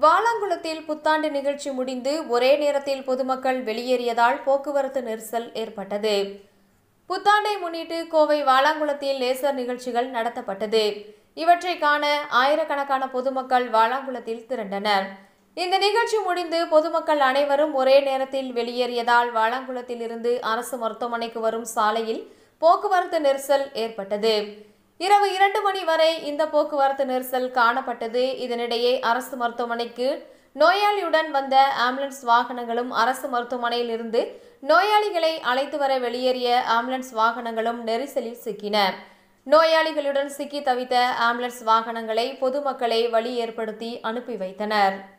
வாலாங்குளத்தில் புத்தாண்டு நிகழ்ச்சி முடிந்து ஒரே நேரத்தில் பொதுமக்கள் வெளியேறியதால் போக்குவரத்து நெரிசல் ஏற்பட்டது புத்தாண்டை முன்னிட்டு கோவை வாலாங்குளத்தில் லேசர் நிகழ்ச்சிகள் நடத்தப்பட்டது இவற்றை காண ஆயிரக்கணக்கான பொதுமக்கள் வாலாங்குளத்தில் திரண்டனர் இந்த நிகழ்ச்சி முடிந்து பொதுமக்கள் அனைவரும் ஒரே நேரத்தில் வெளியேறியதால் வாலாங்குளத்தில் இருந்து அரசு மருத்துவமனைக்கு வரும் சாலையில் போக்குவரத்து நெரிசல் ஏற்பட்டது இரவு இரண்டு மணி வரை இந்த போக்குவரத்து நெரிசல் காணப்பட்டது இதனிடையே அரசு மருத்துவமனைக்கு நோயாளியுடன் வந்த ஆம்புலன்ஸ் வாகனங்களும் அரசு மருத்துவமனையில் இருந்து நோயாளிகளை அழைத்து வர வெளியேறிய ஆம்புலன்ஸ் வாகனங்களும் நெரிசலில் சிக்கின நோயாளிகளுடன் சிக்கி தவித்த ஆம்புலன்ஸ் வாகனங்களை பொதுமக்களை வழி ஏற்படுத்தி அனுப்பி வைத்தனர்